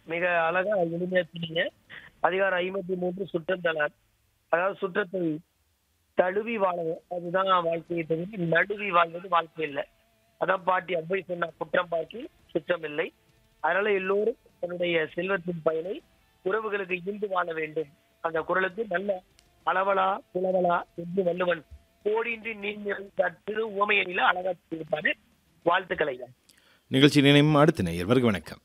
மிக அழகா எளிமையா சொன்னீங்க அதிகாரம் ஐம்பத்தி மூன்று சுற்றந்தலார் அதாவது சுற்றத்தை தழுவி வாழவும் அதுதான் வாழ்க்கையை தவிர நடுவி வாழ்வது வாழ்க்கை இல்லை அதான் பாட்டி அவ்வை சொன்ன குற்றம் பாக்கி சுற்றம் இல்லை அதனால எல்லோரும் தன்னுடைய செல்வத்தின் பயனை உறவுகளுக்கு ஈந்து வாழ வேண்டும் அந்த குரலுக்கு நல்ல அளவலா புலவலா என்று வள்ளுவன் கோடின்றி நீர் திரு உவமையனில அழகா இருப்பாரு வாழ்த்துக்களை நிகழ்ச்சி நினைவும் அடுத்த நேயர் வருக வணக்கம்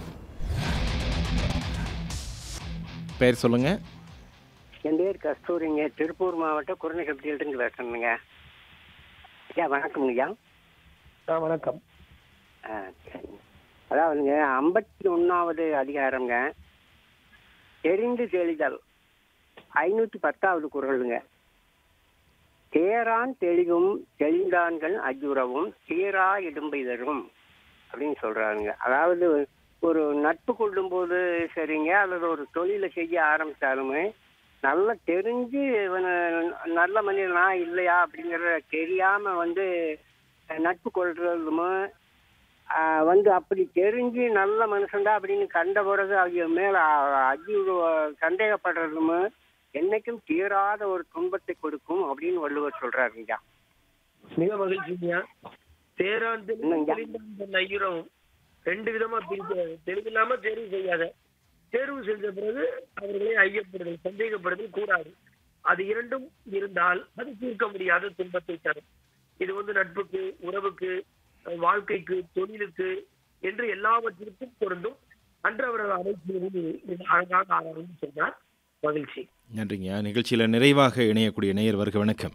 பெயர் சொல்லுங்க என் பேர் கஸ்தூரிங்க திருப்பூர் மாவட்டம் குருநகப்பட்டியிலிருந்து பேசுறேனுங்க ஐயா வணக்கம்ங்க ஐயா ஆ, வணக்கம் ஆ, சரிங்க அதாவதுங்க ஐம்பத்தி ஒன்றாவது அதிகாரங்க தெரிந்து தெளிதல் ஐநூற்றி பத்தாவது குரலுங்க தேரான் தெளிவும் தெளிந்தான்கள் அஜுரவும் தீரா இடும்பை தரும் அப்படின்னு சொல்றாருங்க அதாவது ஒரு நட்பு கொள்ளும்போது சரிங்க அல்லது ஒரு தொழிலை செய்ய ஆரம்பிச்சாலுமே நல்லா தெரிஞ்சு இவனை நல்ல மனிதனா இல்லையா அப்படிங்கறத தெரியாம வந்து அஹ், நட்பு கொள்றதும் ஆஹ், வந்து அப்படி தெரிஞ்சு நல்ல மனுஷன்டா அப்படின்னு கண்ட பிறகு அவங்க மேல அ- அஜி சந்தேகப்படுறதும் என்னைக்கும் தீராத ஒரு துன்பத்தை கொடுக்கும் அப்படின்னு வள்ளுவர் சொல்றாருங்க மிக மகிழ்ச்சியா தேரான் என்னங்க? ஐயரும் ரெண்டு விதமா பிரிக்க தெளிவில்லாம தேர்வு செய்யாத தேர்வு செஞ்ச பிறகு அவர்களை ஐயப்படுதல் சந்தேகப்படுதல் கூடாது அது இரண்டும் இருந்தால் அது தீர்க்க முடியாத துன்பத்தை தரும் இது வந்து நட்புக்கு உறவுக்கு அஹ், வாழ்க்கைக்கு தொழிலுக்கு என்று எல்லாவற்றிற்கும் பொருந்தும் அன்று அவரது அமைப்பு அழகாக ஆறாருன்னு சொன்னார் மகிழ்ச்சி நன்றிங்க நிகழ்ச்சியில் நிறைவாக இணையக்கூடிய நேயர் வருக வணக்கம்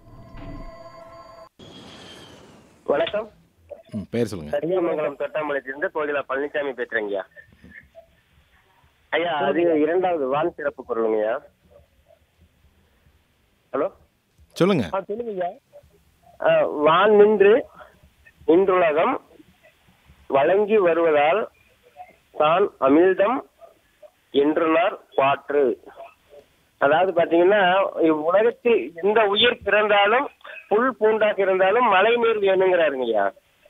வணக்கம் ம், பெயர் சொல்லுங்க சரியமங்கலம் தொட்டாமலையிலிருந்து கோகிலா பழனிசாமி பேசுறேங்கய்யா ஐயா அது இரண்டாவது வான் சிறப்பு குரலுங்கய்யா ஹலோ சொல்லுங்க ஆ சொல்லுங்க அஹ், வான் நின்று இன்றுலகம் வழங்கி வருவதால் தான் அமிழ்தம் என்றுனார் பாற்று அதாவது பாத்தீங்கன்னா உலகத்தில் எந்த உயிர் பிறந்தாலும் புல் பூண்டாக இருந்தாலும் மழை நீர் வேணுங்கிறாருங்கய்யா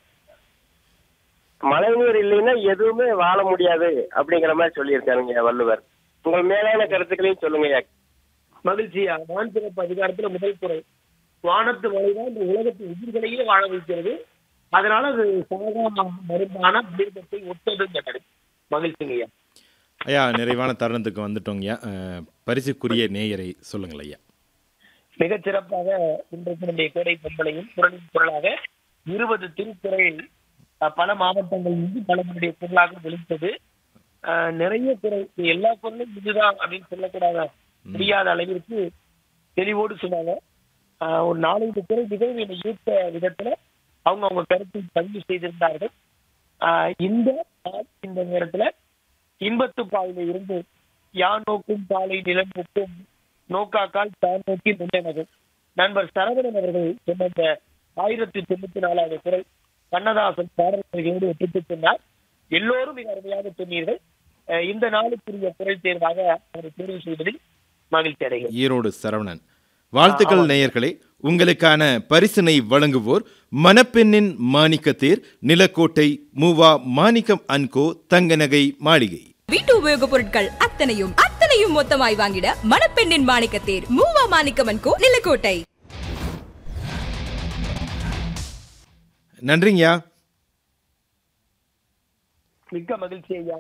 மழை நீர் இல்லைன்னா எதுவுமே வாழ முடியாது அப்படிங்கிற மாதிரி சொல்லியிருக்காருங்க வள்ளுவர் உங்கள் மேலான கருத்துக்களையும் சொல்லுங்கய்யா மகிழ்ச்சியா வான் சிறப்பு அதிகாரத்துல முதல் குறை வானத்து மழைதான் இந்த உலகத்து உயிர்களையே வாழ வைக்கிறது அதனால அது சாதா மருந்தான தீர்க்கத்தை ஒத்ததுங்கிறது மகிழ்ச்சிங்கய்யா ஐயா நிறைவான தருணத்துக்கு வந்துட்டோங்கய்யா அஹ், பரிசுக்குரிய நேயரை சொல்லுங்கள் ஐயா மிகச் சிறப்பாக இன்றைக்கு நம்முடைய கோடை பொங்கலையும் குரலின் குரலாக இருபது திருக்குறள் அஹ், பல மாவட்டங்கள் இருந்து பலருடைய குரலாக வெளித்தது அஹ், நிறைய குரல் இது எல்லா குரலும் இதுதான் அப்படின்னு சொல்லக்கூடாத முடியாத அளவிற்கு தெளிவோடு சொன்னாங்க அஹ், ஒரு நாலஞ்சு குரல் நிகழ்வு என்னை ஈர்த்த விதத்துல அவங்க அவங்க கருத்தை பதிவு செய்திருந்தார்கள் அஹ், இந்த நாள், இந்த நேரத்துல இன்பத்து பாயில இருந்து யான் நோக்கும் பாலை நிலம் முக்கும் நோக்காக்கால் தான் நோக்கி முன்னேனது நண்பர் சரவணன் அவர்கள் சொன்ன இந்த ஆயிரத்தி தொண்ணூத்தி நாலாவது குரல் கண்ணதாசன் பாடல்களோடு ஒப்பிட்டு சொன்னார் எல்லோரும் மிக அருமையாக சொன்னீர்கள் அஹ் இந்த நாளுக்குரிய குரல் தேர்வாக அவரை தேர்வு செய்வதில் மகிழ்ச்சி அடைகிறேன் ஈரோடு சரவணன் வாழ்த்துக்கள் நேயர்களே உங்களுக்கான பரிசினை வழங்குவோர் மணப்பெண்ணின் மாணிக்கத்தேர் நிலக்கோட்டை மூவா மாணிக்கம் அன்கோ தங்க நகை மாளிகை வீட்டு உபயோகப் பொருட்கள் அத்தனையும் அத்தனையும் மொத்தமாய் வாங்கிட மணப்பெண்ணின் மாணிக்கத்தேர் மூவா மாணிக்கமன் கோ நிலக்கோட்டை நன்றிங்கய்யா மிக்க மகிழ்ச்சி ஐயா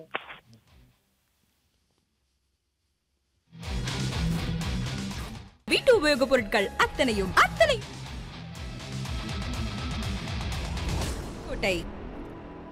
வீட்டு உபயோகப் பொருட்கள் அத்தனையும் அத்தனை கோட்டை